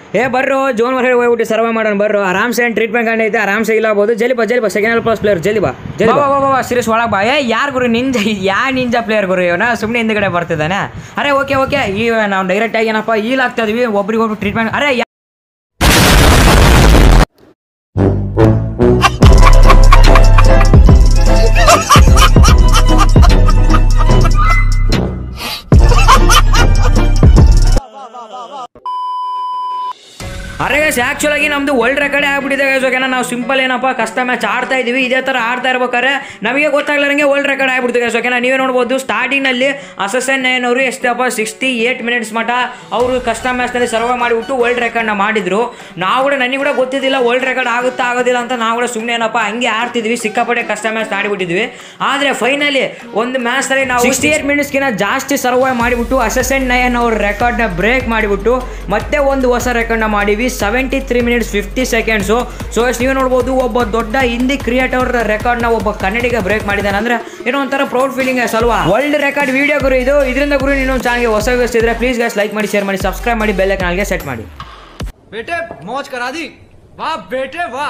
ಏ ಬರ್ರೋ ಜೋನ್ ಹೊರಗಡೆ ಹೋಗ್ಬಿಟ್ಟು ಸರ್ವೆ ಮಾಡೋಣ ಬರ್ರೋ ಆರಾಮ್ಸೆ ಏನು ಟ್ರೀಟ್ಮೆಂಟ್ ಕಂಡು ಐತೆ ಆರಾಮ್ಸೆ ಇಲ್ಲ ಆಗ್ಬೋದು ಜಲ್ಲಿ ಬಾ ಜಲ್ಲಿ ಬಾ ಸೆಕೆಂಡ್ ಪ್ಲಸ್ ಪ್ಲೇಯರ್ ಜಲ್ಲಿ ಬಾ ಜಲ್ಲಿ ಬಾ ಬಾ ಬಾ ಸೀರಿಯಸ್ ಒಳಗೆ ಬಾ ಏ ಯಾರು ಗುರು ನಿಂಜ ಯಾ ನಿಂಜ ಪ್ಲೇಯರ್ ಗುರು ಇವನ ಸುಮ್ಮನೆ ಹಿಂದ್ಗಡೆ ಬರ್ತಿದ್ದಾನೆ ಅರೆ ಓಕೆ ಓಕೆ ಈ ನಾವು ಡೈರೆಕ್ಟ್ ಆಗಿ ಏನಪ್ಪ ಈಲ್ ಆಗ್ತಾ ಇದೀವಿ ಒಬ್ರಿಗೊಬ್ರು ಟ್ರೀಟ್ಮೆಂಟ್ ಅರೆ ಯಾ- ಅರೆ ಗೈಸ್ ಆ್ಯಕ್ಚುಲ್ ಆಗಿ ನಮ್ದು ವರ್ಲ್ಡ್ ರೆಕಾರ್ಡ್ ಆಗ್ಬಿಟ್ಟಿದೆ ಗೈಸ್ ಓಕೆನಾ ನಾವು ಸಿಂಪಲ್ ಏನಪ್ಪ ಕಷ್ಟ ಮ್ಯಾಚ್ ಆಡ್ತಾ ಇದೀವಿ ಇದೇ ಥರ ಆಡ್ತಾ ಇರ್ಬೇಕಾದ್ರೆ ನಮಗೆ ಗೊತ್ತಾಗ್ಲಾರಂಗೆ ವರ್ಲ್ಡ್ ರೆಕಾರ್ಡ್ ಆಗ್ಬಿಡ್ತು ಗೈಸ್ ಓಕೆನಾ ನೀವೇ ನೋಡ್ಬೋದು ಸ್ಟಾರ್ಟಿಂಗ್ನಲ್ಲಿ ಅಸಸನ್ ನೈನ್ ಅವರು ಎಷ್ಟಪ್ಪ ಸಿಕ್ಸ್ಟಿ ಏಟ್ ಮಿನಿಟ್ಸ್ ಮಟ ಅವರು ಕಷ್ಟ ಮ್ಯಾಚ್ನಲ್ಲಿ ಸರ್ವ್ ಮಾಡಿಬಿಟ್ಟು ವರ್ಲ್ಡ್ ರೆಕಾರ್ಡ್ನ ಮಾಡಿದ್ರು ನಾವು ಕೂಡ ನನಗೆ ಕೂಡ ಗೊತ್ತಿದ್ದಿಲ್ಲ ವರ್ಲ್ಡ್ ರೆಕಾರ್ಡ್ ಆಗುತ್ತಾ ಆಗೋದಿಲ್ಲ ಅಂತ ನಾವು ಕೂಡ ಸುಮ್ಮನೆ ಏನಪ್ಪ ಹಂಗೆ ಆಡ್ತಿದ್ವಿ ಸಿಕ್ಕಾಪಟ್ಟೆ ಕಷ್ಟ ಮ್ಯಾಚ್ ಆಡಿಬಿಟ್ಟಿದ್ವಿ ಆದರೆ ಫೈನಲಿ ಒಂದು ಮ್ಯಾಚ್ನಲ್ಲಿ ನಾವು ಸಿಕ್ಸ್ಟಿ ಏಟ್ ಮಿನಿಟ್ಸ್ಗಿಂತ ಜಾಸ್ತಿ ಸರ್ವೈವ್ ಮಾಡಿಬಿಟ್ಟು ಅಸಸೆಂಟ್ ನಯನ್ ಅವ್ರ ರೆಕಾರ್ಡ್ನ ಬ್ರೇಕ್ ಮಾಡಿಬಿಟ್ಟು ಮತ್ತೆ ಒಂದು ಹೊಸ ರೆಕಾರ್ಡ್ನ ಮಾಡಿವಿ seventy three minutes fifty seconds so ಎಷ್ಟು ನೀವು ನೋಡ್ಬೋದು ಒಬ್ಬ ದೊಡ್ಡ ಹಿಂದಿ ಕ್ರಿಯೇಟರ್ ರೆಕಾರ್ಡ್ನ ಒಬ್ಬ ಕನ್ನಡಿಗ ಬ್ರೇಕ್ ಮಾಡಿದ್ದಾನೆ ಅಂದ್ರೆ ಏನೋ ಒಂಥರ ಪ್ರೌಡ್ ಫೀಲಿಂಗ್ ಅಲ್ವಾ ವರ್ಲ್ಡ್ ರೆಕಾರ್ಡ್ ವಿಡಿಯೋ ಗುರು ಇದು ಇದರಿಂದ ಗುರು ಇನ್ನೊಂದು ಚಾನಲ್ಗೆ ಹೊಸ ವ್ಯವಸ್ಥೆ ಇದ್ರೆ ಪ್ಲೀಸ್ ಗೈಸ್ ಲೈಕ್ ಮಾಡಿ ಶೇರ್ ಮಾಡಿ ಸಬ್ಸ್ಕ್ರೈಬ್ ಮಾಡಿ ಬೆಲ್ ಚಾನಲ್ಗೆ ಸೆಟ್ ಮಾಡಿ बेटे मौज करा दी वाह बेटे वाह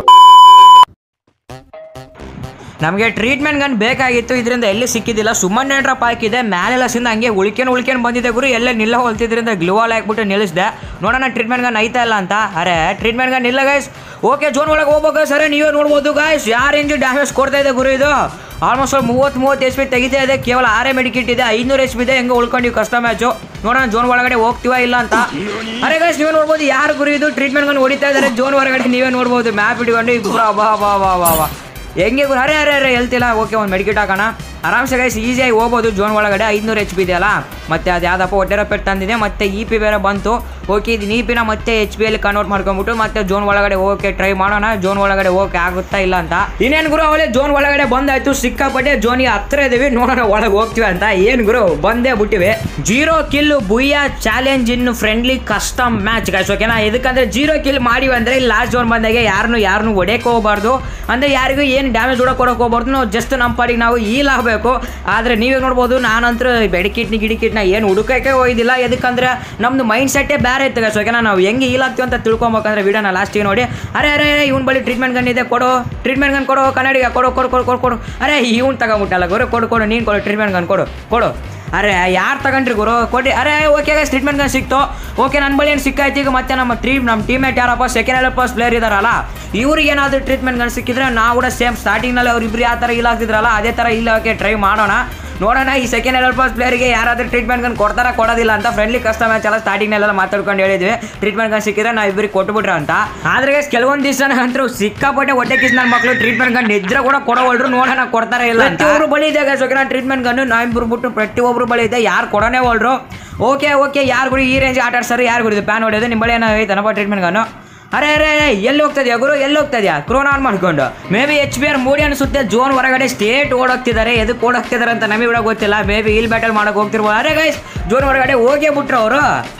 ನಮಗೆ ಟ್ರೀಟ್ಮೆಂಟ್ ಗನ್ ಬೇಕಾಗಿತ್ತು ಇದರಿಂದ ಎಲ್ಲಿ ಸಿಕ್ಕಿದ್ದಿಲ್ಲ ಸುಮ್ಮನೆ ಡ್ರಾಪ್ ಹಾಕಿದೆ ಮೇಲೆಲ್ಲ ಸಿಂದ ಹಂಗೆ ಉಳ್ಕೆನ್ ಉಳ್ಕೆನ್ ಬಂದಿದೆ ಗುರು ಎಲ್ಲೇ ನಿಲ್ಲ ಹೊಲ್ತಿದ್ರಿಂದ ಗ್ಲೂವಾಲ್ ಹಾಕ್ಬಿಟ್ಟು ನಿಲ್ಲಿಸಿದೆ ನೋಡೋಣ ಟ್ರೀಟ್ಮೆಂಟ್ ಗನ್ ಐತಾ ಇಲ್ಲ ಅಂತ ಅರೆ ಟ್ರೀಟ್ಮೆಂಟ್ ಗನ್ ಇಲ್ಲ ಗೈಸ್ ಓಕೆ ಜೋನ್ ಒಳಗೆ ಹೋಗ್ಬೇಕು ಸರಿ ನೀವೇ ನೋಡ್ಬೋದು ಗೈಸ್ ಯಾರು ಇಂಜು ಡ್ಯಾಮೇಜ್ ಕೊಡ್ತಾ ಇದೆ ಗುರು ಇದು ಆಲ್ಮೋಸ್ಟ್ ಒಂದು ಮೂವತ್ತು ಮೂವತ್ತು ಎಚ್ ಪಿ ತೆಗಿತಾ ಇದೆ ಕೇವಲ ಆರೇ ಮೆಡಿಕಿಟ್ ಇದೆ ಐನೂರು ಎಚ್ ಪಿ ಇದೆ ಹೆಂಗೆ ಉಳ್ಕೊಂಡಿವಿ ಕಷ್ಟ ಮ್ಯಾಚು ನೋಡೋಣ ಜೋನ್ ಒಳಗಡೆ ಹೋಗ್ತೀವಾ ಇಲ್ಲ ಅಂತ ಅರೆ ಗೈಸ್ ನೀವೇ ನೋಡ್ಬೋದು ಯಾರು ಗುರು ಇದು ಟ್ರೀಟ್ಮೆಂಟ್ ಗನ್ ಹೊಡಿತಾ ಇದ್ದಾರೆ ಜೋನ್ ಹೊರಗಡೆ ನೀವೇ ನೋಡ್ಬೋದು ಮ್ಯಾಪ್ ಇಟ್ಕೊಂಡು ಇಬ್ಬರು ಬಾ ಬಾ ಬಾ ಬಾ ಬಾ ಹೆಂಗೆ ಗುರು ಅರೆ ಅರೆ ಅರೆ ಹೇಳ್ತಿಲ್ಲ ಓಕೆ ಒಂದು ಮೆಡಿಕಿಟ್ ಹಾಕೋಣ ಆರಾಮ್ಸೆ ಗೈಸ್ ಈಸಿಯಾಗಿ ಹೋಗ್ಬೋದು ಜೋನ್ ಒಳಗಡೆ ಐನೂರು ಎಚ್ ಪಿ ಇದೆಯಲ್ಲ ಮತ್ತೆ ಅದು ಯಾವ್ದಪ್ಪ ಒಟ್ಟೆರ ಪೆಟ್ ತಂದಿದೆ ಮತ್ತೆ ಇ ಪಿ ಬೇರೆ ಬಂತು ಓಕೆ ಇದು ಇ ಪಿನ ಮತ್ತೆ ಎಚ್ ಪಿ ಅಲ್ಲಿ ಕನ್ವರ್ಟ್ ಮಾಡ್ಕೊಂಬಿಟ್ಟು ಮತ್ತೆ ಜೋನ್ ಒಳಗಡೆ ಓಕೆ ಟ್ರೈ ಮಾಡೋಣ ಜೋನ್ ಒಳಗಡೆ ಓಕೆ ಆಗುತ್ತಾ ಇಲ್ಲ ಅಂತ ಇನ್ನೇನು ಗುರು ಅವಳೇ ಜೋನ್ ಒಳಗಡೆ ಬಂದಾಯ್ತು ಸಿಕ್ಕಾಪಟ್ಟೆ ಜೋನಿಗೆ ಹತ್ರ ಇದೀವಿ ನೋಡೋಣ ಒಳಗೆ ಹೋಗ್ತೀವಿ ಅಂತ ಏನು ಗುರು ಬಂದೇ ಬಿಟ್ಟಿವಿ zero kill booyah challenge in friendly custom match guys ಓಕೆನಾ ಇದಕ್ಕಂದ್ರೆ ಜೀರೋ ಕಿಲ್ ಮಾಡಿವಿ ಅಂದ್ರೆ ಇಲ್ಲಿ ಲಾಸ್ಟ್ ಜೋನ್ ಬಂದಾಗೆ ಯಾರನ್ನು ಯಾರನ್ನು ಹೊಡೆಯಕ್ಕೆ ಹೋಗಬಾರ್ದು ಅಂದ್ರೆ ಯಾರಿಗೂ ಏನು ಡ್ಯಾಮೇಜ್ ಹೊಡಕ್ಕೆ ಕೊಡಕ್ಕೆ ಹೋಗ್ಬಾರ್ದು ನಾವು ಜಸ್ಟ್ ನಮ್ಮ ಪಾಡಿಗೆ ನಾವು ಈಲ್ ಆಗಬೇಕು ಆದರೆ ನೀವೇ ನೋಡ್ಬೋದು ನಾನಂತೂ ಬೆಡಿಕಿಟ್ನಿ ಗಿಡಿಕಿಟ್ನ ಏನು ಹುಡುಕಕ್ಕೆ ಹೋಗಿದ್ದಿಲ್ಲ ಎದಕ್ಕಂದ್ರೆ ನಮ್ದು ಮೈಂಡ್ ಸೆಟ್ಟೇ ಬೇರೆ ಇತ್ತು ಗೈಸ್ ಓಕೆನಾ ನಾವು ಹೆಂಗೆ ಈಲ್ ಆಗ್ತೀವಿ ಅಂತ ತಿಳ್ಕೊಬೇಕಂದ್ರೆ ವಿಡಿಯೋನ ಲಾಸ್ಟಿಗೆ ನೋಡಿ ಅರೆ ಅರೆ ಇವ್ನ ಬಳಿ ಟ್ರೀಟ್ಮೆಂಟ್ ಗನ್ ಇದೆ ಕೊಡು ಟ್ರೀಟ್ಮೆಂಟ್ ಗನ್ ಕೊಡು ಕನ್ನಡಿಗ ಕೊಡು ಕೊಡು ಕೊಡು ಕೊಡು ಕೊಡು ಅರೆ ಇವ್ನು ತಗೊಂಬಿಟ್ಟಲ್ಲ ಗುರು ಕೊಡು ಕೊಡು ನೀನು ಕೊಡು ಟ್ರೀಟ್ಮೆಂಟ್ ಗನ್ ಕೊಡು ಕೊಡು ಅರೆ ಯಾರು ತಗೊಂಡ್ರಿ ಗುರು ಕೊಡಿ ಅರೆ ಓಕೆ ಗೈಸ್ ಟ್ರೀಟ್ಮೆಂಟ್ ಗನ್ ಸಿಕ್ತು ಓಕೆ ನನ್ನ ಬಳಿ ಏನು ಸಿಕ್ಕಾಯ್ತು ಈಗ ಮತ್ತೆ ನಮ್ಮ ಟ್ರೀಮ್ ನಮ್ಮ ಟೀಮೇಟ್ ಯಾರಪ್ಪ ಸೆಕೆಂಡ್ ಎಲ್ ಫಸ್ಟ್ ಪ್ಲೇಯರ್ ಇದಾರಲ್ಲ ಇವ್ರಿಗೆ ಏನಾದರೂ ಟ್ರೀಟ್ಮೆಂಟ್ ಗನ್ ಸಿಕ್ಕಿದ್ರೆ ನಾವು ಕೂಡ ಸೇಮ್ ಸ್ಟಾರ್ಟಿಂಗ್ನಲ್ಲಿ ಅವ್ರಿಬ್ರು ಯಾವ ಥರ ಇಲ್ಲ ಆಗ್ತಿದ್ರಲ್ಲ ಅದೇ ಥರ ಇಲ್ಲ ಓಕೆ ಟ್ರೈ ಮಾಡೋಣ ನೋಡೋಣ ಈ ಸೆಕೆಂಡ್ ಎಲ್ ಫಸ್ಟ್ ಪ್ಲೇಯರ್ಗೆ ಯಾರಾದರೂ ಟ್ರೀಟ್ಮೆಂಟ್ ಗನ್ ಕೊಡ್ತಾರ ಕೊಡೋದಿಲ್ಲ ಅಂತ ಫ್ರೆಂಡ್ಲಿ ಕಷ್ಟ ಮ್ಯಾಚ್ ಎಲ್ಲ ಸ್ಟಾರ್ಟಿಂಗ್ನೆಲ್ಲ ಮಾತಾಡ್ಕೊಂಡು ಹೇಳಿದ್ವಿ ಟ್ರೀಟ್ಮೆಂಟ್ ಗನ್ ಸಿಕ್ಕಿದ್ರೆ ನಾವು ಇಬ್ಬರಿಗೆ ಕೊಟ್ಬಿಟ್ರೆ ಅಂತ ಆದ್ರೆ guys, ಕೆಲವೊಂದು ದಿವಸ ಅಂತೂ ಸಿಕ್ಕಾಪಟ್ಟೆ ಹೊಟ್ಟೆ ಕಿಸ್ ನನ್ನ ಮಕ್ಕಳು ಟ್ರೀಟ್ಮೆಂಟ್ ಗನ್ ನಿದ್ರೆ ಕೂಡ ಕೊಡೋವಲ್ರು ನೋಡೋಣ ಕೊಡ್ತಾರೆ ಇಲ್ಲ ಅಂತ ಪ್ರತಿಯೊಬ್ರು ಬಳಿ ಇದೆ guys, ಓಕೆನಾ ಟ್ರೀಟ್ಮೆಂಟ್ ಗನ್ ನಾವಿಬ್ರು ಬಿಟ್ಟು ಪ್ರತಿಯೊಬ್ರು ಬಳಿ ಇದೆ ಯಾರು ಕೊಡೋನೇ ಹೋಲ್ರು ಓಕೆ ಓಕೆ ಯಾರು ಗುರು ಈ ರೇಂಜ್ ಆಟ ಆಡ್ಸಾರು ಯಾರು ಗುರು ಪ್ಯಾನ್ ಹೊಡೆಯೋದು ನಿಮ್ಮ ಬಳಿ ಏನೋ ಐತನಪ್ಪ ಟ್ರೀಟ್ಮೆಂಟ್ ಗನ್ನು ಅರೆ ಅರೆ ಅರೆ ಎಲ್ಲಿ ಹೋಗ್ತಾ ಇದೆಯಾ ಗುರು ಎಲ್ಲಿ ಹೋಗ್ತಾ ಇದೆಯಾ ಕ್ರೋನ್ ಆನ್ ಮಾಡ್ಕೊಂಡು maybe H B R Moody ಅನಿಸುತ್ತೆ ಜೋನ್ ಹೊರಗಡೆ ಸ್ಟೇಟ್ ಓಡೋಗ್ತಿದ್ದಾರೆ ಎದಕ್ಕೆ ಓಡೋಗ್ತಿದ್ದಾರೆ ಅಂತ ನಮಗೆ ಕೂಡ ಗೊತ್ತಿಲ್ಲ ಮೇ ಬಿ ಇಲ್ಲಿ ಬ್ಯಾಟಲ್ ಮಾಡಕ್ಕೆ ಹೋಗ್ತಿರ್ಬೋದು ಅರೆ ಗೈಸ್ ಜೋನ್ ಹೊರಗಡೆ ಹೋಗೇ ಬಿಟ್ರು ಅವರು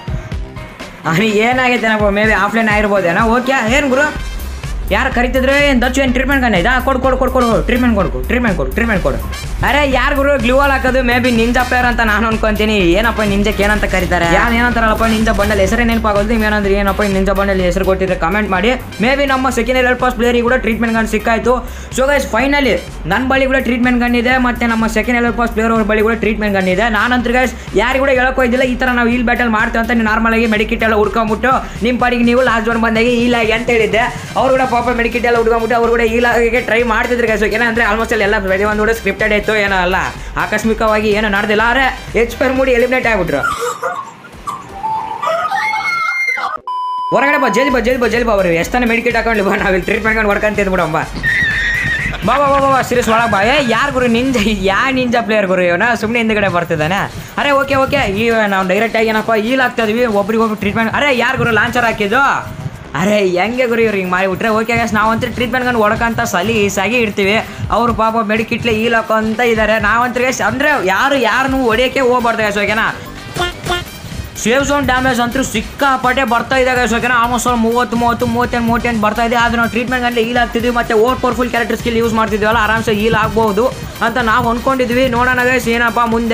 ಅವನಿಗೆ ಏನಾಗೈತೆನಪ್ಪ ಮೇ ಬಿ ಆಫ್ಲೈನ್ ಆಗಿರ್ಬೋದೇನೋ ಓಕೆ ಏನು ಗುರು ಯಾರು ಕರಿತಿದ್ರೆ ಏನು ದಚ್ಚು ಏನು ಟ್ರೀಟ್ಮೆಂಟ್ ಕಣ್ಣ ಇದಾ ಕೊಡು ಕೊಡು ಕೊಡು ಕೊಡು ಟ್ರೀಟ್ಮೆಂಟ್ ಕೊಡು ಟ್ರೀಟ್ಮೆಂಟ್ ಕೊಡು ಟ್ರೀಟ್ಮೆಂಟ್ ಕೊಡು ಅರೆ ಯಾರು ಗುರು ಗ್ಲೂವಲ್ ಹಾಕೋದು ಮೇ ಬಿ ನಿಂಜಾ ಪ್ಲೇಯರ್ ಅಂತ ನಾನು ಅನ್ಕೊಂತೀನಿ ಏನಪ್ಪ ನಿಂಜಕ್ಕೆ ಏನಂತ ಕರೀತಾರೆ ಯಾರು ಏನಂತಾರಲ್ಲಪ್ಪ ನಿಂಜಾ ಬಂಡಲ್ ಹೆಸರೇ ನೆನಪಾಗೋದು ನೀವು ಏನಂದ್ರೆ ಏನಪ್ಪ ಈ ನಿಂಜಾ ಬಂಡಲ್ ಹೆಸರು ಕೊಟ್ಟಿದ್ರೆ ಕಮೆಂಟ್ ಮಾಡಿ ಮೇ ಬಿ ನಮ್ಮ ಸೆಕೆಂಡ್ ಎಲ್ ಫಸ್ಟ್ ಪ್ಲೇಯರಿಗೆ ಕೂಡ ಟ್ರೀಟ್ಮೆಂಟ್ ಗನ್ ಸಿಕ್ಕಾಯ್ತು ಸೊ ಗೈಸ್ ಫೈನಲಿ ನನ್ನ ಬಳಿ ಕೂಡ ಟ್ರೀಟ್ಮೆಂಟ್ ಗನ್ ಇದೆ ಮತ್ತೆ ನಮ್ಮ ಸೆಕೆಂಡ್ ಎಲ್ ಫಸ್ಟ್ ಪ್ಲೇಯರ್ ಅವ್ರ ಬಳಿ ಕೂಡ ಟ್ರೀಟ್ಮೆಂಟ್ ಗನ್ ಇದೆ ನಾನಂತರ ಗೈಸ್ ಯಾರು ಕೂಡ ಹೇಳಕ್ ಹೋಯ್ದಿಲ್ಲ ಈ ಥರ ನಾವು ಇಲ್ಲಿ ಬ್ಯಾಟಲ್ ಮಾಡ್ತೇವೆ ಅಂತ ನೀವು ನಾರ್ಮಲ್ ಆಗಿ ಮೆಡಿಕಿಟ್ ಎಲ್ಲ ಹುಡ್ಕೊಂಬಿಟ್ಟು ನಿಮ್ಮ ಪಾಡಿಗೆ ನೀವು ಲಾಸ್ಟ್ ಜೋನ್ ಬಂದಾಗ ಈಲಾಗಿ ಅಂತ ಹೇಳಿದ್ದೆ ಅವ್ರು ಕೂಡ ಪಾಪ ಮೆಡಿಕಿಟ್ ಎಲ್ಲ ಹುಡ್ಕೊಂಬಿಟ್ಟು ಅವ್ರು ಕೂಡ ಈಲಾಗೆ ಟ್ರೈ ಮಾಡ್ತಿದ್ರು ಗೈಸ್ ಏನಂದ್ರೆ ಆಲ್ಮೋಸ್ಟ್ ಎಲ್ಲ ಪ್ರತಿಯೊಂದು ಕೂಡ ಸ್ಕ್ರಿಪ್ಟೆಡ್ ಇತ್ತು ಏನೋ ಅಲ್ಲ ಆಕಸ್ಮಿಕವಾಗಿ ಏನು ನಡೆದಿಲ್ಲ ಅರೆ ಎಚ್ ಪರ್ ಮೂಡಿ ಎಲಿಮಿನೇಟ್ ಆಗ್ಬಿಟ್ರು ಹೊರಗಡೆ ಬಾ ಜಲ್ದಿ ಬಾ ಜಲ್ದಿ ಬಾ ಜಲ್ದಿ ಬಾ ಅವ್ರು ಎಷ್ಟಾನೆ ಮೆಡಿಕೇಟ್ ಹಾಕೊಂಡು ಬಾ ನಾವಿಲ್ಲಿ ಟ್ರೀಟ್ಮೆಂಟ್ ಮಾಡಿ ಹೊಡ್ಕೊಂತ ಬಿಡಮ್ಮ ಬಾ ಬಾ ಬಾ ಬಾ ಸೀರಿಯಸ್ ಒಳಗೆ ಬಾ ಏ ಯಾರು ಗುರು ನಿಂಜ ಯಾ ನಿಂಜ ಪ್ಲೇಯರ್ ಗುರು ಇವನ ಸುಮ್ಮನೆ ಹಿಂದ್ಗಡೆ ಬರ್ತಿದ್ದಾನೆ ಅರೆ ಓಕೆ ಓಕೆ ಈ ನಾವು ಡೈರೆಕ್ಟ್ ಆಗಿ ಏನಪ್ಪ ಈಲ್ ಆಗ್ತಾ ಇದೀವಿ ಒಬ್ರಿಗೊಬ್ರು ಟ್ರೀಟ್ಮೆಂಟ್ ಅರೆ ಯಾರು ಗುರು ಲಾಂಚರ್ ಹಾಕಿದ್ದು ಅರೆ ಹೆಂಗೆ ಗುರು ಇವ್ರು ಹಿಂಗೆ ಮಾಡಿಬಿಟ್ರೆ ಓಕೆ ಗಸ್ ನಾವಂತೂ ಟ್ರೀಟ್ಮೆಂಟ್ ಗನ್ ಹೊಡಕಂತ ಸಲಿ ಸಾಗಿ ಇಡ್ತೀವಿ ಅವರು ಪಾಪ ಮೆಡಿಕಿಟ್ಲೆ ಈಲ್ ಹಾಕೋಂತ ಇದ್ದಾರೆ ನಾವಂತೂ ಗಸ್ ಅಂದರೆ ಯಾರು ಯಾರನ್ನು ಹೊಡಿಯೋಕ್ಕೆ ಹೋಗ್ಬಾರ್ದು ಗಸ್ ಓಕೆನಾ ಸೇವ್ ಝೋನ್ ಡ್ಯಾಮೇಜ್ ಅಂತೂ ಸಿಕ್ಕಾಪಟ್ಟೆ ಬರ್ತಾ ಇದೆ ಗೈಸ್ ಓಕೆನಾ ಆಲ್ಮೋಸ್ಟ್ ಒಂದು ಮೂವತ್ತು ಮೂವತ್ತು ಮೂವತ್ತೆಂಟು ಮೂವತ್ತೆಂಟು ಬರ್ತಾ ಇದೆ ಆದರೆ ನಾವು ಟ್ರೀಟ್ಮೆಂಟ್ ಗಂಟೆ ಈಲ್ ಆಗ್ತಿದ್ವಿ ಮತ್ತೆ over powerful character skill use ಮಾಡ್ತಿದ್ವಲ್ಲ ಆರಾಮ್ಸೆ ಈಲ್ ಆಗ್ಬೋದು ಅಂತ ನಾವು ಅಂದ್ಕೊಂಡಿದ್ವಿ ನೋಡೋಣ ಗೈಸ್ ಏನಪ್ಪ ಮುಂದೆ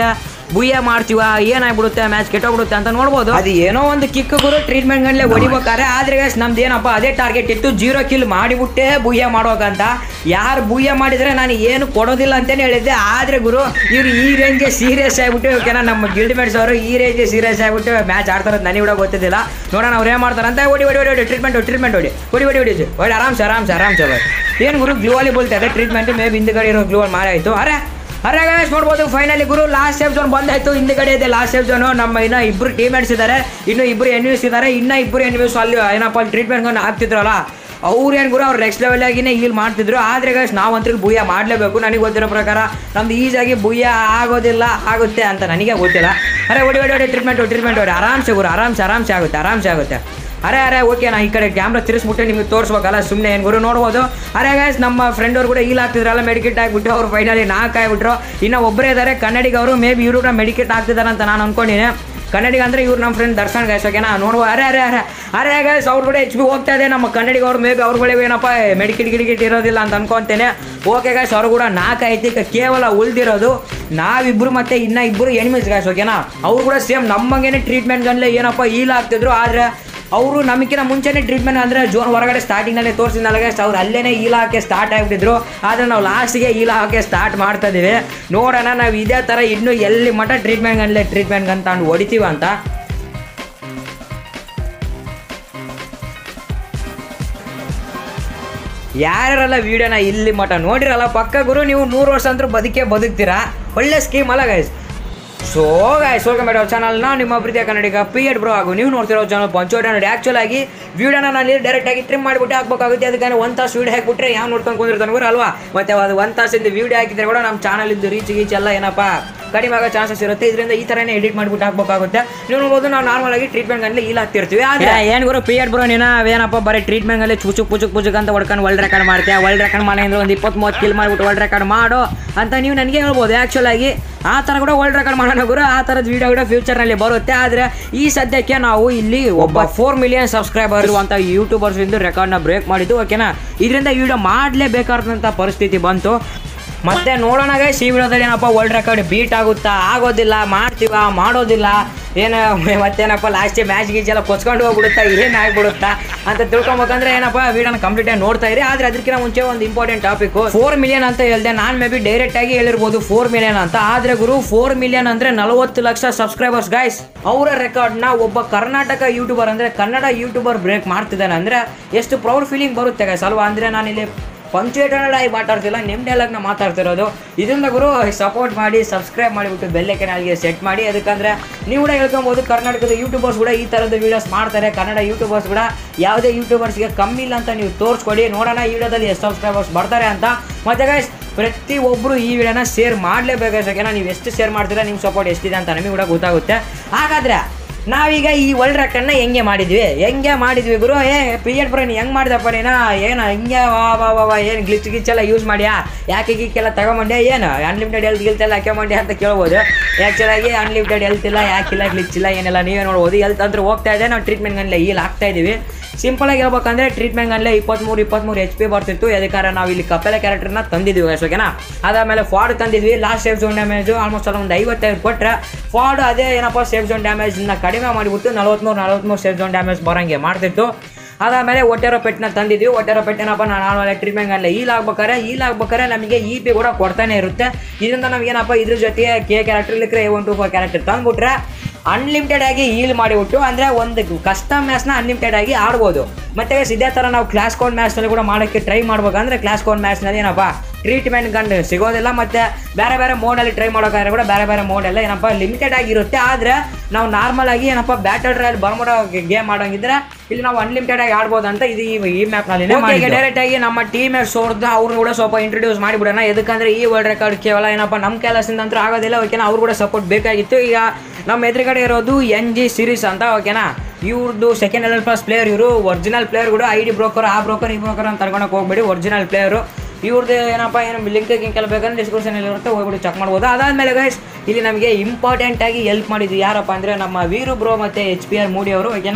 ಬುಯ್ಯ ಮಾಡ್ತೀವ ಏನಾಗ್ಬಿಡುತ್ತೆ ಮ್ಯಾಚ್ ಕೆಟ್ಟೋಗ್ಬಿಡುತ್ತೆ ಅಂತ ನೋಡ್ಬೋದು ಅದು ಏನೋ ಒಂದು ಕಿಕ್ ಗುರು ಟ್ರೀಟ್ಮೆಂಟ್ ಗಂಡ್ಲೆ ಹೊಡಿಬೇಕಾರೆ ಆದ್ರೆ guys ನಮ್ದು ಏನಪ್ಪ ಅದೇ ಟಾರ್ಗೆಟ್ ಇತ್ತು ಜೀರೋ ಕಿಲ್ ಮಾಡಿಬಿಟ್ಟೆ ಬುಯ್ಯ ಮಾಡೋಕಂತ ಯಾರು ಬುಯ್ಯ ಮಾಡಿದ್ರೆ ನಾನು ಏನು ಕೊಡೋದಿಲ್ಲ ಅಂತಲೇ ಹೇಳಿದ್ದೆ ಆದ್ರೆ ಗುರು ಇವ್ರು ಈ ರೇಂಜ್ಗೆ ಸೀರಿಯಸ್ ಆಗ್ಬಿಟ್ಟು ಓಕೆನಾ ನಮ್ಮ ಗಿಲ್ಡ್ ಮೇಟ್ಸ್ ಅವರು ಈ ರೇಂಜ್ಗೆ ಸೀರಿಯಸ್ ಆಗ್ಬಿಟ್ಟು ಮ್ಯಾಚ್ ಆಡ್ತಾರೋದು ನನಗೆ ಕೂಡ ಗೊತ್ತಿದ್ದಿಲ್ಲ ನೋಡೋಣ ಅವ್ರು ಏನು ಮಾಡ್ತಾರೆ ಅಂತ ಓಡಿ ಓಡಿ ಓಡಿ ಓಡಿ ಟ್ರೀಟ್ಮೆಂಟ್ ಟ್ರೀಟ್ಮೆಂಟ್ ಓಡಿ ಓಡಿ ಓಡಿ ಓಡಿ ಓಡಿ ಆರಾಮ್ಸೆ ಆರಾಮ್ಸೆ ಆರಾಮ್ಸೆ ಬಾಯ್ ಏನು ಗುರು ಗ್ಲೂವಲ್ಲಿ ಬೋಲ್ತಾರೆ ಟ್ರೀಟ್ಮೆಂಟ್ ಮೇ ಹಿಂದ್ಗಡೆ ಇರೋ ಗ್ಲೂವಲ್ ಮಾರಿ ಆಯಿತು ಅರೆ ಅರೆ ಗಣೇಶ್ ನೋಡ್ಬೋದು ಫೈನಲಿ ಗುರು ಲಾಸ್ಟ್ ಸೇಫ್ ಝೋನ್ ಬಂದಾಯ್ತು ಹಿಂದ್ಗಡೆ ಇದೆ ಲಾಸ್ಟ್ ಸೇಫ್ ಝೋನು ನಮ್ಮ ಇನ್ನ ಇಬ್ರು ಟೀಮೇಟ್ಸ್ ಇದ್ದಾರೆ ಇನ್ನು ಇಬ್ರು ಎನ್ವಿಸ್ ಇದ್ದಾರೆ ಇನ್ನ ಇಬ್ರು ಎನ್ವಿಸ್ ಅಲ್ಲಿ ಏನಪ್ಪ ಅಲ್ಲಿ ಟ್ರೀಟ್ಮೆಂಟ್ ಆಗ್ತಿದ್ರಲ್ಲ ಅವ್ರು ಏನು ಗುರು ಅವ್ರು ನೆಕ್ಸ್ಟ್ ಲೆವೆಲ್ ಆಗಿನೇ ಹೀಲ್ ಮಾಡ್ತಿದ್ರು ಆದ್ರೆ ಗೈಸ್ ನಾವಂತೂ ಬುಯ್ಯ ಮಾಡಲೇಬೇಕು ನನಗೆ ಗೊತ್ತಿರೋ ಪ್ರಕಾರ ನಮ್ದು ಈಸಾಗಿ ಬುಯ್ಯ ಆಗೋದಿಲ್ಲ ಆಗುತ್ತೆ ಅಂತ ನನಗೆ ಗೊತ್ತಿಲ್ಲ ಅರೆ ಓಡಿ ಓಡಿ ಓಡಿ ಟ್ರೀಟ್ಮೆಂಟ್ ಟ್ರೀಟ್ಮೆಂಟ್ ಓಡಿ ಆರಾಮ್ಸೆ ಗುರು ಆರಾಮ್ಸೆ ಆರಾಮ್ಸೆ ಆಗುತ್ತೆ ಆರಾಮ್ಸೆ ಆಗುತ್ತೆ ಅರೆ ಅರೆ ಓಕೆ ನಾ ಈ ಕಡೆ ಕ್ಯಾಮ್ರಾ ತಿರ್ಸ್ಬಿಟ್ಟು ನಿಮಗೆ ತೋರಿಸ್ಬೇಕಲ್ಲ ಸುಮ್ಮನೆ ಏನು ಗುರು ನೋಡ್ಬೋದು ಅರೆ ಗೈಸ್ ನಮ್ಮ ಫ್ರೆಂಡ್ ಅವ್ರು ಕೂಡ ಈಲ್ ಆಗ್ತಿದ್ರಲ್ಲ ಮೆಡಿಕೇಟ್ ಆಗಿಬಿಟ್ಟು ಅವ್ರು ಫೈನಲಿ ನಾಲ್ಕು ಆಗಿಬಿಟ್ರು ಇನ್ನು ಒಬ್ಬರೇ ಇದ್ದಾರೆ ಕನ್ನಡಿಗ ಅವರು ಮೇ ಬಿ ಇವರು ಕೂಡ ಮೆಡಿಕೇಟ್ ಆಗ್ತಿದ್ದಾರೆ ಅಂತ ನಾನು ಅನ್ಕೊಂಡಿನಿ ಕನ್ನಡಿಗ ಅಂದ್ರೆ ಇವ್ರು ನಮ್ಮ ಫ್ರೆಂಡ್ ದರ್ಶನ್ ಗೈಸ್ ಓಕೆನಾ ನೋಡುವ ಅರೆ ಅರೆ ಅರೆ ಅರೆ ಗೈಸ್ ಅವ್ರ ಕೂಡ ಎಚ್ ಬಿ ಹೋಗ್ತಾ ಇದೆ ನಮ್ಮ ಕನ್ನಡಿಗ ಅವ್ರು ಮೇ ಬಿ ಅವ್ರುಗಳಿಗೆ ಏನಪ್ಪ ಮೆಡಿಕೇಟ್ ಗಿಡಿಕೇಟ್ ಇರೋದಿಲ್ಲ ಅಂತ ಅನ್ಕೊಂತೇನೆ ಓಕೆ ಗೈಸ್ ಅವ್ರು ಕೂಡ ನಾಲ್ಕು ಐತಿ ಈಗ ಕೇವಲ ಉಳ್ದಿರೋದು ನಾವಿಬ್ರು ಮತ್ತೆ ಇನ್ನ ಇಬ್ಬರು ಎನಿಮಲ್ಸ್ ಗೈಸ್ ಓಕೆನಾ ಅವ್ರು ಕೂಡ ಸೇಮ್ ನಮ್ಮಂಗೇನೆ ಟ್ರೀಟ್ಮೆಂಟ್ ಗಂಡ್ಲೆ ಏನಪ್ಪ ಈಲ್ ಆಗ್ತಿದ್ರು ಆದ್ರೆ ಅವರು ನಮಗಿನ ಮುಂಚೆನೇ ಟ್ರೀಟ್ಮೆಂಟ್ ಅಂದರೆ ಜೋನ್ ಹೊರಗಡೆ ಸ್ಟಾರ್ಟಿಂಗಲ್ಲೇ ತೋರಿಸಿದ್ನಲ್ಲ ಗೈಸ್ ಅವ್ರು ಅಲ್ಲೇ ಈಲ ಹಾಕಿ ಸ್ಟಾರ್ಟ್ ಆಗಿಬಿಟ್ಟಿದ್ರು ಆದರೆ ನಾವು ಲಾಸ್ಟಿಗೆ ಈಲ ಹಾಕಿ ಸ್ಟಾರ್ಟ್ ಮಾಡ್ತಾ ಇದೀವಿ ನೋಡೋಣ ನಾವು ಇದೇ ಥರ ಇನ್ನೂ ಎಲ್ಲಿ ಮಟ್ಟ ಟ್ರೀಟ್ಮೆಂಟ್ ಅಲ್ಲೇ ಟ್ರೀಟ್ಮೆಂಟ್ ಅಂತ ಅಂದು ಹೊಡಿತೀವಿ ಅಂತ ಯಾರ್ಯಾರೆಲ್ಲ ವಿಡಿಯೋನ ಇಲ್ಲಿ ಮಠ ನೋಡಿರಲ್ಲ ಪಕ್ಕ ಗುರು ನೀವು ನೂರು ವರ್ಷ ಅಂತೂ ಬದುಕೇ ಬದುಕ್ತೀರಾ ಒಳ್ಳೆ ಸ್ಕೀಮ್ ಅಲ್ಲ ಗೈಸ್ ಸೊ ಗಾಯ್ಸ್ ವೆಲ್ಕಮ್ ಬೇಡ ಚಾನಲ್ನ ನಿಮ್ಮ ಪ್ರೀತಿಯ ಕನ್ನಡಿಗ ಪಿ ಎಡ್ ಬ್ರೋ ಹಾಗೂ ನೀವು ನೋಡ್ತಿರೋ ಚಾನಲ್ ಪಂಚೋಟ ನೋಡಿ ಆ್ಯಕ್ಚುಲ್ ಆಗಿ ವಿಡಿಯೋನ ನಾನು ಡೈರೆಕ್ಟ್ ಆಗಿ ಟ್ರಿಮ್ ಮಾಡಿಬಿಟ್ಟು ಹಾಕ್ಬೇಕಾಗುತ್ತೆ ಅದಕ್ಕೆ ಒಂದು ತಾಸು ವಿಡಿಯೋ ಹಾಕ್ಬಿಟ್ರೆ ಯಾವ ನೋಡ್ಕೊಂಡು ಕುಂದಿರ್ತಾನೆ ಗುರು ಅಲ್ವಾ ಮತ್ತೆ ಅದು ಒಂದು ತಾಸಿಂದ ವಿಡಿಯೋ ಹಾಕಿದ್ರೆ ಕೂಡ ನಮ್ಮ ಚಾನಲ್ ಇದ್ದು ರೀಚ್ ಗೀಚ್ ಎಲ್ಲ ಏನಪ್ಪ ಕಡಿಮೆ ಆಗೋ ಚಾನ್ಸಸ್ ಇರುತ್ತೆ ಇದರಿಂದ ಈ ಥರನೇ ಎಡಿಟ್ ಮಾಡಿಬಿಟ್ಟು ಹಾಕ್ಬೇಕಾಗುತ್ತೆ ನೀವು ನೋಡ್ಬೋದು ನಾವು ನಾರ್ಮಲ್ ಆಗಿ ಟ್ರೀಟ್ಮೆಂಟ್ ಅಲ್ಲಿ ಇಲ್ಲ ಆಗ್ತಿರ್ತೀವಿ ಆದ್ರೆ ಏನು ಗುರು ಪಿ ಎಡ್ ಬ್ರೋ ನೀನು ಏನಪ್ಪ ಬರೀ ಟ್ರೀಟ್ಮೆಂಟ್ ಅಲ್ಲಿ ಚುಚುಕ್ ಪುಚುಕ್ ಪುಚುಕ್ ಅಂತ ಹೊಡ್ಕೊಂಡು ವರ್ಲ್ಡ್ ರೆಕಾರ್ಡ್ ಮಾಡ್ತೀಯ ವರ್ಲ್ಡ್ ರೆಕಾರ್ಡ್ ಮಾಡಿ ಅಂದ್ರೆ ಒಂದು ಇಪ್ಪತ್ತು ಮೂವತ್ತು ಕಿಲ್ ಮಾಡಿಬಿಟ್ಟು ವರ್ಲ್ಡ್ ರೆಕಾರ್ಡ್ ಮಾಡು ಅಂತ ನೀವು ನನಗೆ ಹೇಳ್ಬೋದು ಆ್ಯಕ್ಚುಲ್ ಆಗಿ ಆ ಥರ ಕೂಡ ವರ್ಲ್ಡ್ ರೆಕಾರ್ಡ್ ಮಾಡೋಣ ಗುರು ಆ ಥರದ ವಿಡಿಯೋ ಕೂಡ ಫ್ಯೂಚರ್ನಲ್ಲಿ ಬರುತ್ತೆ ಆದರೆ ಈ ಸದ್ಯಕ್ಕೆ ನಾವು ಇಲ್ಲಿ ಒಬ್ಬ ಫೋರ್ ಮಿಲಿಯನ್ ಸಬ್ಸ್ಕ್ರೈಬರ್ ಇರುವಂಥ ಯೂಟ್ಯೂಬರ್ಸ್ ಇಂದು ರೆಕಾರ್ಡ್ನ ಬ್ರೇಕ್ ಮಾಡಿದ್ದು ಓಕೆನಾ ಇದರಿಂದ ವಿಡಿಯೋ ಮಾಡಲೇಬೇಕಾದಂಥ ಪರಿಸ್ಥಿತಿ ಬಂತು ಮತ್ತೆ ನೋಡೋಣ ಗೈಸ್ ಈ ವಿಡಿಯೋದಲ್ಲಿ ಏನಪ್ಪ ವರ್ಲ್ಡ್ ರೆಕಾರ್ಡ್ ಬೀಟ್ ಆಗುತ್ತಾ ಆಗೋದಿಲ್ಲ ಮಾಡ್ತೀವ ಮಾಡೋದಿಲ್ಲ ಏನು ಮತ್ತೇನಪ್ಪ ಲಾಸ್ಟ್ ಮ್ಯಾಚ್ ಗೀಚ್ ಎಲ್ಲ ಕೊಚ್ಕೊಂಡು ಹೋಗ್ಬಿಡುತ್ತಾ ಏನು ಆಗ್ಬಿಡುತ್ತಾ ಅಂತ ತಿಳ್ಕೊಬೇಕಂದ್ರೆ ಏನಪ್ಪ ವಿಡಿಯೋನ ಕಂಪ್ಲೀಟ್ ಆಗಿ ನೋಡ್ತಾ ಇರಿ ಆದ್ರೆ ಅದಕ್ಕಿಂತ ಮುಂಚೆ ಒಂದು ಇಂಪಾರ್ಟೆಂಟ್ ಟಾಪಿಕ್ ಫೋರ್ ಮಿಲಿಯನ್ ಅಂತ ಹೇಳ್ದೆ ನಾನು ಮೇ ಬಿ ಡೈರೆಕ್ಟ್ ಆಗಿ ಹೇಳಿರ್ಬೋದು ಫೋರ್ ಮಿಲಿಯನ್ ಅಂತ ಆದ್ರೆ ಗುರು ಫೋರ್ ಮಿಲಿಯನ್ ಅಂದ್ರೆ ನಲವತ್ತು ಲಕ್ಷ ಸಬ್ಸ್ಕ್ರೈಬರ್ಸ್ ಗೈಸ್ ಅವರ ರೆಕಾರ್ಡ್ನ ಒಬ್ಬ ಕರ್ನಾಟಕ ಯೂಟ್ಯೂಬರ್ ಅಂದ್ರೆ ಕನ್ನಡ ಯೂಟ್ಯೂಬರ್ ಬ್ರೇಕ್ ಮಾಡ್ತಿದ್ದಾನೆ ಅಂದ್ರೆ ಎಷ್ಟು ಪ್ರೌಡ್ ಫೀಲಿಂಗ್ ಬರುತ್ತೆ ಗೈಸ್ ಅಲ್ವಾ ಅಂದ್ರೆ ನಾನಿಲ್ಲಿ ಪಂಚುಯೇಟರ್ನಲ್ ಆಗಿ ಮಾತಾಡ್ತಿಲ್ಲ ನಿಮ್ಮ ಡೈಲಾಗ್ನ ಮಾತಾಡ್ತಿರೋದು ಇದರಿಂದ ಗುರು ಸಪೋರ್ಟ್ ಮಾಡಿ ಸಬ್ಸ್ಕ್ರೈಬ್ ಮಾಡಿಬಿಟ್ಟು ಬೆಲ್ಲೈಕನ್ಗೆ ಸೆಟ್ ಮಾಡಿ ಅದಕ್ಕಂದ್ರೆ ನೀವು ಕೂಡ ಹೇಳ್ಕೊಬೋದು ಕರ್ನಾಟಕದ ಯೂಟ್ಯೂಬರ್ಸ್ ಕೂಡ ಈ ಥರದ ವೀಡಿಯೋಸ್ ಮಾಡ್ತಾರೆ ಕನ್ನಡ ಯೂಟ್ಯೂಬರ್ಸ್ ಕೂಡ ಯಾವುದೇ ಯೂಟ್ಯೂಬರ್ಸ್ಗೆ ಕಮ್ಮಿ ಇಲ್ಲ ಅಂತ ನೀವು ತೋರಿಸ್ಕೊಡಿ ನೋಡೋಣ ಈ ವಿಡಿಯೋದಲ್ಲಿ ಎಷ್ಟು ಸಬ್ಸ್ಕ್ರೈಬರ್ಸ್ ಬರ್ತಾರೆ ಅಂತ ಮತ್ತೆ ಗೈಸ್ ಪ್ರತಿ ಒಬ್ಬರು ಈ ವಿಡಿಯೋನ ಶೇರ್ ಮಾಡಲೇಬೇಕು ಓಕೆನಾ ನೀವು ಎಷ್ಟು ಶೇರ್ ಮಾಡ್ತೀರಾ ನಿಮ್ಮ ಸಪೋರ್ಟ್ ಎಷ್ಟಿದೆ ಅಂತ ನಮಗೆ ಕೂಡ ಗೊತ್ತಾಗುತ್ತೆ ಹಾಗಾದ್ರೆ ನಾವೀಗ ಈ ವರ್ಲ್ಡ್ ರೆಕಾರ್ಡ್ನ ಹೆಂಗೆ ಮಾಡಿದ್ವಿ ಹೆಂಗೆ ಮಾಡಿದ್ವಿ ಗುರು ಏ ಪಿ ಎಡ್ ಬ್ರೋ ನೀ ಹೆಂಗೆ ಮಾಡಿದಪ್ಪ ನೀನು ಏನು ಹಿಂಗೆ ವಾ ವಾ ವಾ ವಾ ಏನು ಗ್ಲಿಚ್ ಗಿಚ್ ಎಲ್ಲ ಯೂಸ್ ಮಾಡ್ಯಾ ಯಾಕೆ ಗೀಕೆಲ್ಲ ತಗೊಂಬಂಡೆ ಏನು ಅನ್ಲಿಮಿಟೆಡ್ ಹೆಲ್ತ್ ಗಿಲ್ತ್ ಎಲ್ಲ ಹಾಕ್ಯಂಬಂಡೆ ಅಂತ ಕೇಳ್ಬೋದು ಆ್ಯಕ್ಚುಲಾಗಿ ಅನ್ಲಿಮಿಟೆಡ್ ಹೆಲ್ತ್ ಇಲ್ಲ ಯಾಕಿಲ್ಲ ಗ್ಲಿಚ್ ಇಲ್ಲ ಏನೆಲ್ಲ ನೀವೇ ನೋಡ್ಬೋದು ಹೆಲ್ತ್ ಅಂದ್ರೆ ಹೋಗ್ತಾ ಇದೆ ನಾವು ಟ್ರೀಟ್ಮೆಂಟ್ಗಲ್ಲೇ ಇಲ್ಲಿ ಆಗ್ತಾ ಇದ್ದೀವಿ ಸಿಂಪಲ್ ಆಗಿ ಹೇಳ್ಬೇಕಂದ್ರೆ ಟ್ರೀಟ್ಮೆಂಟ್ ಅಲ್ಲೇ ಇಪ್ಪತ್ಮೂರು ಇಪ್ಪತ್ಮೂರು ಎಚ್ ಪಿ ಬರ್ತಿತ್ತು ಯಾಕಂದ್ರೆ ನಾವು ಇಲ್ಲಿ ಕಪೆಲ ಕ್ಯಾರೆಕ್ಟರ್ನ ತಂದಿದ್ವಿ guys, ಓಕೆನಾ ಅದಾದಮೇಲೆ ಫಾಡ್ ತಂದಿದ್ವಿ last safe zone damage almost ಅಲ್ಲ ಒಂದು ಐವತ್ತೈದು ಕೊಟ್ಟರೆ ಫಾಡ್ ಅದೇ ಏನಪ್ಪ ಸೇಫ್ ಝೋನ್ ಡ್ಯಾಮೇಜ್ನ ಕಡಿಮೆ ಮಾಡಿಬಿಟ್ಟು ನಲವತ್ಮೂರು ನಲವತ್ಮೂರು ಸೇಫ್ ಝೋನ್ ಡ್ಯಾಮೇಜ್ ಬರೋಂಗೆ ಮಾಡ್ತಿತ್ತು ಅದಾದಮೇಲೆ ಒಟ್ಟೆರೋ ಪೆಟ್ನ ತಂದಿದ್ವಿ ಒಟ್ಟೆರೋ ಪೆಟ್ಟೇನಪ್ಪ ನಾನು ನಾರ್ಮಲ್ ಟ್ರೀಟ್ಮೆಂಟ್ ಅಲ್ಲ ಈಲ್ ಆಗ್ಬೇಕಾರೆ ಈಲ್ ಆಗ್ಬೇಕಾರೆ ನಮಗೆ ಇ ಪಿ ಕೂಡ ಕೊಡ್ತಾನೆ ಇರುತ್ತೆ ಇದರಿಂದ ನಮಗೇನಪ್ಪ ಇದ್ರ ಜೊತೆಗೆ ಕೆ ಕ್ಯಾರೆಕ್ಟರ್ ಇಲ್ಲಿಕ್ರೆ ಒನ್ ಟು ಫೋರ್ ಕ್ಯಾರೆಕ್ಟರ್ ತಂದ್ಬಿಟ್ರೆ ಅನ್ಲಿಮಿಟೆಡ್ ಆಗಿ ಈಲ್ ಮಾಡಿಬಿಟ್ಟು ಅಂದರೆ ಒಂದು ಕಸ್ಟಮ್ ಮ್ಯಾಚ್ನ ಅನ್ಲಿಮಿಟೆಡ್ ಆಗಿ ಆಡ್ಬೋದು ಮತ್ತೆ guys, ಇದೇ ಥರ ನಾವು ಕ್ಲಾಸ್ ಕೋನ್ ಮ್ಯಾಚ್ನಲ್ಲಿ ಕೂಡ ಮಾಡೋಕ್ಕೆ ಟ್ರೈ ಮಾಡ್ಬೇಕಂದ್ರೆ ಕ್ಲಾಸ್ ಕೋನ್ ಮ್ಯಾಚ್ನಲ್ಲಿ ಏನಪ್ಪ ಟ್ರೀಟ್ಮೆಂಟ್ ಗಂಡು ಸಿಗೋದಿಲ್ಲ ಮತ್ತು ಬೇರೆ ಬೇರೆ ಮೋಡಲ್ಲಿ ಟ್ರೈ ಮಾಡೋಕ್ಕಾದ್ರೆ ಕೂಡ ಬೇರೆ ಬೇರೆ ಮೋಡೆಲ್ಲ ಏನಪ್ಪ ಲಿಮಿಟೆಡ್ ಆಗಿರುತ್ತೆ ಆದರೆ ನಾವು ನಾರ್ಮಲ್ ಆಗಿ ಏನಪ್ಪ ಬ್ಯಾಟಲ್ ಟ್ರಯಲ್ ಬರ್ಮೋಡ ಗೇಮ್ ಮಾಡೋಂಗಿದ್ರೆ ಇಲ್ಲಿ ನಾವು ಅನ್ಲಿಮಿಟೆಡ್ ಆಗಿ ಆಡ್ಬೋದು ಅಂತ ಇದು ಈ- ಈ ಮ್ಯಾಪ್ನಲ್ಲಿ ಡೈರೆಕ್ಟ್ ಆಗಿ ನಮ್ಮ ಟೀಮ್ ಸೋರ್ದು ಅವ್ರನ್ನ ಕೂಡ ಸ್ವಲ್ಪ ಇಂಟ್ರೊಡ್ಯೂಸ್ ಮಾಡಿಬಿಡೋಣ ಎದಕ್ಕಂದ್ರೆ ಈ ವರ್ಲ್ಡ್ ರೆಕಾರ್ಡ್ ಕೇವಲ ಏನಪ್ಪ ನಮ್ಮ ಕೆಲಸದಿಂದ ಅಂತೂ ಆಗೋದಿಲ್ಲ ಓಕೆನಾ ಅವ್ರು ಕೂಡ ಸಪೋರ್ಟ್ ಬೇಕಾಗಿತ್ತು ಈಗ ನಮ್ಮ ಎದುರುಗಡೆ ಇರೋದು ಎನ್ ಜಿ ಸಿರೀಸ್ ಅಂತ ಓಕೆನಾ ಇವ್ರದ್ದು ಸೆಕೆಂಡ್ ಎಲ್ ಪ್ಲಸ್ ಪ್ಲೇಯರ್ ಇವರು ಒರಿಜಿನಲ್ ಪ್ಲೇಯರ್ ಕೂಡ ಐ ಡಿ ಬ್ರೋಕರ್ ಆ ಬ್ರೋಕರ್ ಈ ಬ್ರೋಕರ್ ಅಂತ ತಗೊಂಡೋಗಿ ಹೋಗ್ಬೇಡಿ ಒರಿಜಿನಲ್ ಪ್ಲೇಯರು ಇವ್ರದ್ದು ಏನಪ್ಪ ಏನು ಲಿಂಕ್ ಗಿಂಕೆಲ್ಲ ಬೇಕಂದ್ರೆ ಡಿಸ್ಕ್ರಿಪ್ಷನಲ್ಲಿ ಇರುತ್ತೆ ಹೋಗ್ಬಿಟ್ಟು ಚೆಕ್ ಮಾಡ್ಬೋದು ಅದಾದಮೇಲೆ ಗೈಸ್ ಇಲ್ಲಿ ನಮಗೆ ಇಂಪಾರ್ಟೆಂಟ್ ಆಗಿ ಹೆಲ್ಪ್ ಮಾಡಿದ್ವಿ ಯಾರಪ್ಪ ಅಂದರೆ ನಮ್ಮ ವೀರು ಬ್ರೋ ಮತ್ತು ಎಚ್ ಪಿ ಆರ್ ಮೂಡಿ ಅವರು ಓಕೆನಾ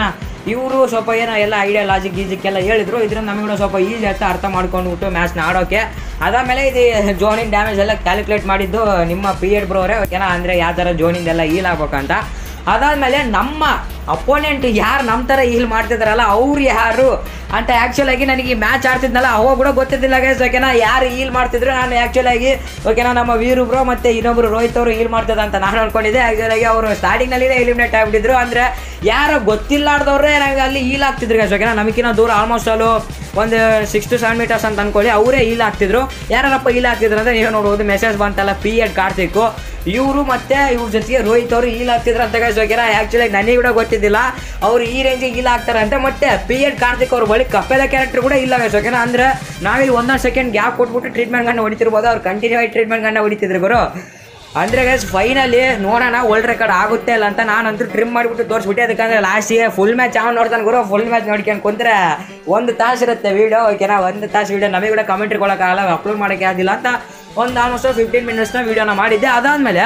ಇವರು ಸ್ವಲ್ಪ ಏನೋ ಎಲ್ಲ ಐಡಿಯಾ ಲಾಜಿಕ್ ಗೀಜಿಕ್ ಎಲ್ಲ ಹೇಳಿದ್ರು ಇದರಿಂದ ನಮಗೆ ಕೂಡ ಸ್ವಲ್ಪ ಈಸಿ ಅಂತ ಅರ್ಥ ಮಾಡ್ಕೊಂಡ್ಬಿಟ್ಟು ಮ್ಯಾಚ್ನ ಆಡೋಕೆ ಅದಾದಮೇಲೆ ಇದು ಜೋನಿನ ಡ್ಯಾಮೇಜ್ ಎಲ್ಲ ಕ್ಯಾಲ್ಕುಲೇಟ್ ಮಾಡಿದ್ದು ನಿಮ್ಮ ಪಿ ಎಡ್ ಬ್ರೋರೆ ಓಕೆನಾ ಅಂದರೆ ಯಾವ ಥರ ಜೋನಿಂದೆಲ್ಲ ಈಲ್ ಆಗ್ಬೇಕಂತ ಅದಾದಮೇಲೆ ನಮ್ಮ ಅಪೋನೆಂಟ್ ಯಾರು ನಮ್ಮ ಥರ ಹೀಲ್ ಮಾಡ್ತಿದ್ದಾರಲ್ಲ ಅವ್ರು ಯಾರು ಅಂತ ಆ್ಯಕ್ಚುಲ್ ಆಗಿ ನನಗೆ ಈ ಮ್ಯಾಚ್ ಆಡ್ತಿದ್ನಲ್ಲ ಅವಾಗ ಕೂಡ ಗೊತ್ತಿದ್ದಿಲ್ಲ ಗೈಸ್ ಓಕೆನಾ ಯಾರು ಹೀಲ್ ಮಾಡ್ತಿದ್ರು ನಾನು ಆ್ಯಕ್ಚುಲ್ ಆಗಿ ಓಕೆನಾ ನಮ್ಮ ವೀರು ಬ್ರೋ ಮತ್ತು ಇನ್ನೊಬ್ರು ರೋಹಿತ್ ಅವರು ಹೀಲ್ ಮಾಡ್ತದ ಅಂತ ನಾನು ಅನ್ಕೊಂಡಿದ್ದೆ ಆ್ಯಕ್ಚುಲ್ ಆಗಿ ಅವರು ಸ್ಟಾರ್ಟಿಂಗ್ನಲ್ಲಿ ಎಲಿಮಿನೇಟ್ ಆಗಿಬಿಟ್ಟಿದ್ರು ಅಂದರೆ ಯಾರು ಗೊತ್ತಿಲ್ಲಾರ್ದವ್ರೆ ನಂಗೆ ಅಲ್ಲಿ ಹೀಲ್ ಆಗ್ತಿದ್ರು ಗೈಸ್ ಓಕೆನಾ ನಮಗಿನ್ನ ದೂರ ಆಲ್ಮೋಸ್ಟ್ ಅಲ್ಲೂ ಒಂದು ಸಿಕ್ಸ್ ಟು ಸೆವೆನ್ ಮೀಟರ್ಸ್ ಅಂತ ಅನ್ಕೊಳ್ಳಿ ಅವರೇ ಹೀಲ್ ಆಗ್ತಿದ್ರು ಯಾರಪ್ಪ ಹೀಲ್ ಆಗ್ತಿದ್ರು ಅಂದರೆ ನೀವು ನೋಡ್ಬೋದು ಮೆಸೇಜ್ ಬಂತಲ್ಲ ಪಿ ಎಡ್ ಕಾರ್ತಿಕ್ಕು ಇವರು ಮತ್ತೆ ಇವ್ರ ಜೊತೆಗೆ ರೋಹಿತ್ ಅವರು ಹೀಲ್ ಆಗ್ತಿದ್ರು ಅಂತ ಗೈಸ್ ಓಕೆನಾ ಆ್ಯಕ್ಚುಲಿ ನನಗೆ ಕೂಡ ಗೊತ್ತಿದ್ದಿಲ್ಲ ಅವ್ರು ಈ ರೇಂಜಿಗೆ ಹೀಲ್ ಆಗ್ತಾರೆ ಅಂತ ಮತ್ತೆ ಪಿ ಎಡ್ ಕಾರ್ತಿಕ್ ಅವ್ರ ಬಳಿ ಕಪ್ಪೆದ ಕ್ಯಾರೆಕ್ಟರ್ ಕೂಡ ಇಲ್ಲ ಗೈಸ್ ಓಕೆನಾ ಅಂದ್ರೆ ನಾವಿಲ್ಲಿ ಒಂದೊಂದು ಸೆಕೆಂಡ್ ಗ್ಯಾಪ್ ಕೊಟ್ಬಿಟ್ಟು ಟ್ರೀಟ್ಮೆಂಟ್ ಗಂಡ ಹೊಡಿತಿರ್ಬೋದು ಅವ್ರು ಕಂಟಿನ್ಯೂ ಆಗಿ ಟ್ರೀಟ್ಮೆಂಟ್ ಗಂಡ ಹೊಡಿತಿದ್ರು ಗುರು ಅಂದರೆ ಗೈಸ್ ಫೈನಲಿ ನೋಡೋಣ ವರ್ಲ್ಡ್ ರೆಕಾರ್ಡ್ ಆಗುತ್ತೆ ಇಲ್ಲ ಅಂತ ನಾನಂತೂ ಟ್ರಿಮ್ ಮಾಡಿಬಿಟ್ಟು ತೋರಿಸ್ಬಿಟ್ಟೆ ಅದಕ್ಕಂದ್ರೆ ಲಾಸ್ಟಿಗೆ ಫುಲ್ ಮ್ಯಾಚ್ ಅವ್ನು ನೋಡ್ತಾನೆ ಗುರು ಫುಲ್ ಮ್ಯಾಚ್ ನೋಡ್ಕೊಂಡು ಕುಂತ್ರೆ ಒಂದು ತಾಸು ಇರುತ್ತೆ ವೀಡಿಯೋ ಓಕೆನಾ ಒಂದು ತಾಸು ವೀಡಿಯೋ ನಮಗೆ ಕೂಡ ಕಮೆಂಟ್ರಿ ಕೊಡೋಕ್ಕಾಗಲ್ಲ ಅಪ್ಲೋಡ್ ಮಾಡೋಕ್ಕೆ ಆಗಿಲ್ಲ ಅಂತ ಒಂದು ಆಲ್ಮೋಸ್ಟ್ ಫಿಫ್ಟೀನ್ ಮಿನಿಟ್ಸ್ನ ವೀಡಿಯೋನ ಮಾಡಿದ್ದೆ ಅದಾದಮೇಲೆ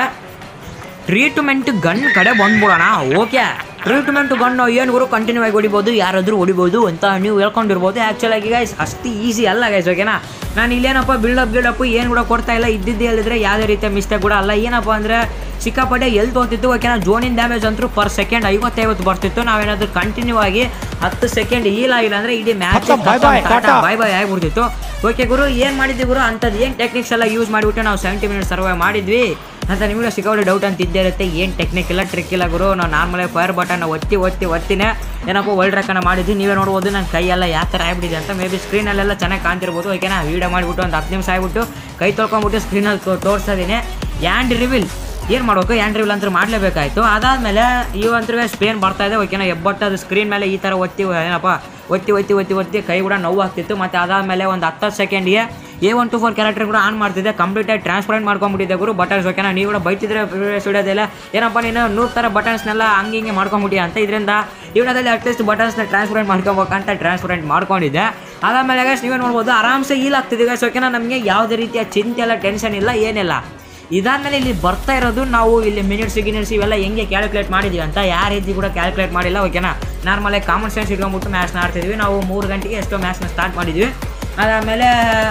ಟ್ರೀಟ್ಮೆಂಟ್ ಗನ್ ಕಡೆ ಬಂದ್ಬಿಡೋಣ ಓಕೆ ಟ್ರೀಟ್ಮೆಂಟ್ ಗನ್ ಏನು ಗುರು ಕಂಟಿನ್ಯೂ ಆಗಿ ಹೊಡಿಬೋದು ಯಾರಾದರೂ ಹೊಡಿಬೋದು ಅಂತ ನೀವು ಹೇಳ್ಕೊಂಡಿರ್ಬೋದು ಆ್ಯಕ್ಚುಲಾಗಿ ಗೈಸ್ ಅಷ್ಟು ಈಸಿ ಅಲ್ಲ ಗೈಸ್ ಓಕೆನಾ ನಾನು ಇಲ್ಲೇನಪ್ಪ ಬಿಲ್ಡಪ್ ಗಿಲ್ಡಪ್ ಏನು ಕೂಡ ಕೊಡ್ತಾ ಇಲ್ಲ ಇದ್ದಿದ್ದು ಹೇಳಿದ್ರೆ ಯಾವುದೇ ರೀತಿಯ ಮಿಸ್ಟೇಕ್ ಕೂಡ ಅಲ್ಲ ಏನಪ್ಪ ಅಂದರೆ ಸಿಕ್ಕಾಪಟ್ಟೆ ಎಲ್ಲಿ ತೋತಿತ್ತು ಓಕೆನಾ ಜೋನಿನ ಡ್ಯಾಮೇಜ್ ಅಂತೂ ಪರ್ ಸೆಕೆಂಡ್ ಐವತ್ತೈವತ್ತು ಬರ್ತಿತ್ತು ನಾವೇನಾದರೂ ಕಂಟಿನ್ಯೂ ಆಗಿ ಹತ್ತು ಸೆಕೆಂಡ್ ಹೀಲ್ ಆಗಿಲ್ಲ ಅಂದರೆ ಇಡೀ ಮ್ಯಾಚ್ bye bye, ಟಾಟಾ. ಬಾಯ್ ಬಾಯ್ ಆಗಿಬಿಡ್ತಿತ್ತು ಓಕೆ ಗುರು ಏನು ಮಾಡಿದ್ವಿ ಗುರು ಅಂಥದ್ದು ಏನು ಟೆಕ್ನಿಕ್ಸ್ ಎಲ್ಲ ಯೂಸ್ ಮಾಡಿಬಿಟ್ಟು ನಾವು ಸೆವೆಂಟಿ ಮಿನಿಟ್ಸ್ ಸರ್ವೈ ಮಾಡಿದ್ವಿ ಅಂತ ನಿಮಗೆ ಸಿಕ್ಕಾಪಟ್ಟೆ ಡೌಟ್ ಅಂತ ಇದ್ದೇ ಇರುತ್ತೆ ಏನು ಟೆಕ್ನಿಕ್ ಇಲ್ಲ ಟ್ರಿಕ್ ಇಲ್ಲ ಗುರು ನಾವು ನಾರ್ಮಲಾಗಿ ಫೈರ್ ಬಟನ್ ಒತ್ತಿ ಒತ್ತಿ ಒತ್ತಿನೇ ಏನಪ್ಪ ವರ್ಲ್ಡ್ ರೆಕಾರ್ಡ್ ಮಾಡಿದ್ವಿ ನೀವೇ ನೋಡ್ಬೋದು ನನ್ನ ಕೈಯೆಲ್ಲ ಯಾವ ಥರ ಆಗ್ಬಿಟ್ಟಿದೆ ಅಂತ ಮೇ ಬಿ ಸ್ಕ್ರೀನಲ್ಲೆಲ್ಲ ಚೆನ್ನಾಗಿ ಕಾಣ್ತಿರ್ಬೋದು ಓಕೆನಾ ವೀಡಿಯೋ ಮಾಡಿಬಿಟ್ಟು ಒಂದು ಹತ್ತು ನಿಮಿಷ ಆಗಿಬಿಟ್ಟು ಕೈ ತೊಳ್ಕೊಂಬಿಟ್ಟು ಸ್ಕ್ರೀನಲ್ಲಿ ತೋರಿಸ್ತಾ ಇದ್ದೀನಿ ಯಾಂಡ್ ರಿವಿಲ್ ಏನು ಮಾಡಬೇಕು ಯಾಂಡ್ ರಿವಿಲ್ ಅಂತ ಮಾಡಲೇಬೇಕಾಯ್ತು ಅದಾದಮೇಲೆ ಇವಂತೂ ಸ್ಪೇನ್ ಬರ್ತಾ ಇದೆ ಓಕೆನಾ ಎಬ್ಬಟ್ಟು ಅದು ಸ್ಕ್ರೀನ್ ಮೇಲೆ ಈ ಥರ ಒತ್ತಿ ಏನಪ್ಪ ಒತ್ತಿ ಒತ್ತಿ ಒತ್ತಿ ಒತ್ತಿ ಕೈ ಕೂಡ ನೋವು ಆಗ್ತಿತ್ತು ಮತ್ತು ಅದಾದಮೇಲೆ ಒಂದು ಹತ್ತು ಸೆಕೆಂಡ್ಗೆ ಎ ಒನ್ ಟು ಫೋರ್ ಕ್ಯಾರೆಕ್ಟರ್ ಕೂಡ ಆನ್ ಮಾಡ್ತಿದ್ದೆ ಕಂಪ್ಲೀಟಾಗಿ ಟ್ರಾನ್ಸ್ಪರೆಂಟ್ ಮಾಡ್ಕೊಂಬಿಟ್ಟಿದ್ದೆ ಗುರು ಬಟನ್ಸ್ ಓಕೆನಾ ನೀವು ಕೂಡ ಬೈತಿದ್ರೆ ಸ್ಟುಡಿಯೋದೆಲ್ಲ ಏನಪ್ಪ ನೀನು ನೂರು ಥರ ಬಟನ್ಸ್ನೆಲ್ಲ ಹಂಗೆ ಹಿಂಗೆ ಮಾಡ್ಕೊಂಬಿಟ್ಟಿ ಅಂತ ಇದರಿಂದ ಇವನದಲ್ಲಿ ಅಟ್ಲೀಸ್ಟ್ ಬಟನ್ಸ್ನ ಟ್ರಾನ್ಸ್ಪರೆಂಟ್ ಮಾಡ್ಕೊಬೇಕಂತ ಟ್ರಾನ್ಸ್ಪರೆಂಟ್ ಮಾಡ್ಕೊಂಡಿದ್ದೆ ಅದಾದಮೇಲೆ ಗೈಸ್ ನೀವೇ ನೋಡ್ಬೋದು ಆರಾಮ್ಸೆ ಈಲ್ ಆಗ್ತಿದೆ ಗೈಸ್ ಓಕೆನಾ ನಮಗೆ ಯಾವುದೇ ರೀತಿಯ ಚಿಂತೆ ಇಲ್ಲ ಟೆನ್ಷನ್ ಇಲ್ಲ ಏನಿಲ್ಲ ಇದಾದ್ಮೇಲೆ ಇಲ್ಲಿ ಬರ್ತಾ ಇರೋದು ನಾವು ಇಲ್ಲಿ ಮಿನಿಟ್ಸ್ ಗಿನಿಟ್ಸ್ ಇವೆಲ್ಲ ಹೆಂಗೆ ಕ್ಯಾಲ್ಕುಲೇಟ್ ಮಾಡಿದ್ವಿ ಅಂತ ಯಾವ ರೀತಿ ಕೂಡ ಕ್ಯಾಲ್ಕುಲೇಟ್ ಮಾಡಿಲ್ಲ ಓಕೆನಾ ನಾರ್ಮಲಾಗಿ ಕಾಮನ್ ಸೆನ್ಸ್ ಇಟ್ಕೊಂಡ್ಬಿಟ್ಟು ಮ್ಯಾಚ್ನ ಆಡ್ತಿದ್ವಿ ನಾವು ಮೂರು ಗಂಟೆಗೆ ಎಷ್ಟೋ ಮ್ಯಾಚ್ನ ಸ್ಟಾರ್ಟ್ ಮಾಡಿದ್ವಿ ಅದಾದಮೇಲೆ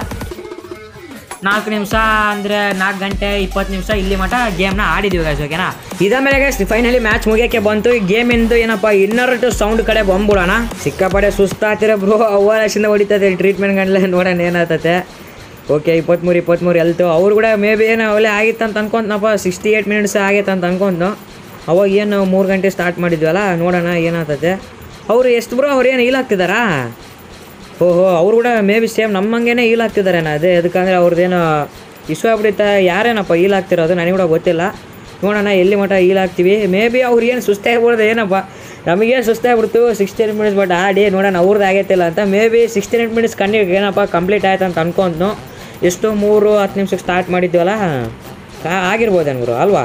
ನಾಲ್ಕು ನಿಮಿಷ ಅಂದರೆ ನಾಲ್ಕು ಗಂಟೆ ಇಪ್ಪತ್ತು ನಿಮಿಷ ಇಲ್ಲಿ ಮಟ್ಟ ಗೇಮ್ನ ಆಡಿದ್ವಿ ಗೈಸ್ ಓಕೆನಾ ಇದಾದ್ಮೇಲೆ ಗೈಸ್ ಫೈನಲಿ ಮ್ಯಾಚ್ ಮುಗಿಯೋಕ್ಕೆ ಬಂತು ಈ ಗೇಮಿಂದು ಏನಪ್ಪ ಇನ್ನರ್ ಟು ಸೌಂಡ್ ಕಡೆ ಬಂದ್ಬಿಡೋಣ ಸಿಕ್ಕಾಪಡೆ ಸುಸ್ತಾಗ್ತಿರ ಬ್ರೋ ಅವಲಕ್ಷಿಂದ ಹೊಡಿತದೆ ಟ್ರೀಟ್ಮೆಂಟ್ ಗಂಡ್ಲೆ ನೋಡೋಣ ಏನಾಗ್ತದೆ ಓಕೆ ಇಪ್ಪತ್ತ್ಮೂರು ಇಪ್ಪತ್ತ್ಮೂರು ಎಲ್ತು ಅವ್ರು ಕೂಡ ಮೇ ಬಿ ಏನು ಅವೆಲ್ಲ ಆಗಿತ್ತು ಅಂತ ಅನ್ಕೊಂತನಪ್ಪ ಸಿಕ್ಸ್ಟಿ ಏಯ್ಟ್ ಮಿನಿಟ್ಸ್ ಆಗೈತೆ ಅಂತ ಅನ್ಕೊಂತು ಅವಾಗ ಏನು ಮೂರು ಗಂಟೆ ಸ್ಟಾರ್ಟ್ ಮಾಡಿದ್ವಲ್ಲ ನೋಡೋಣ ಏನಾಗ್ತದೆ ಅವರು ಎಷ್ಟು ಬ್ರೋ ಅವ್ರು ಏನು ಈಲ್ ಆಗ್ತಿದ್ದಾರಾ ಓಹೋ ಅವ್ರು ಕೂಡ ಮೇ ಬಿ ಸೇಮ್ ನಮ್ಮಂಗೆನೇ ಈಲ್ ಆಗ್ತಿದ್ದಾರೇನ ಅದೇ ಅದಕ್ಕಂದ್ರೆ ಅವ್ರದ್ದೇನು ಇಶ್ಯೂ ಆಗ್ಬಿಡುತ್ತೆ ಯಾರೇನಪ್ಪ ಈಲ್ ಆಗ್ತಿರೋದು ನನಗೆ ಕೂಡ ಗೊತ್ತಿಲ್ಲ ನೋಡೋಣ ಎಲ್ಲಿ ಮಟ್ಟ ಈಲ್ ಆಗ್ತೀವಿ ಮೇ ಬಿ ಅವ್ರು ಏನು ಸುಸ್ತಾಗ್ಬಿಡೋದು ಏನಪ್ಪ ನಮಗೇನು ಸುಸ್ತಾಗ್ಬಿಡ್ತು ಸಿಕ್ಸ್ಟೀನ್ ಮಿನಿಟ್ಸ್ ಬಟ್ ಆಡಿ ನೋಡೋಣ ಅವ್ರದ್ದು ಆಗೈತಿಲ್ಲ ಅಂತ maybe sixteen eight minutes ಕಣ್ಣಿಗೆ ಏನಪ್ಪ ಕಂಪ್ಲೀಟ್ ಆಯ್ತು ಅಂತ ಅನ್ಕೊಂತು ಎಷ್ಟು ಮೂರು ಹತ್ತು ನಿಮಿಷಕ್ಕೆ ಸ್ಟಾರ್ಟ್ ಮಾಡಿದ್ವಲ್ಲ ಕಾ ಆಗಿರ್ಬೋದೇನು ಗುರು ಅಲ್ವಾ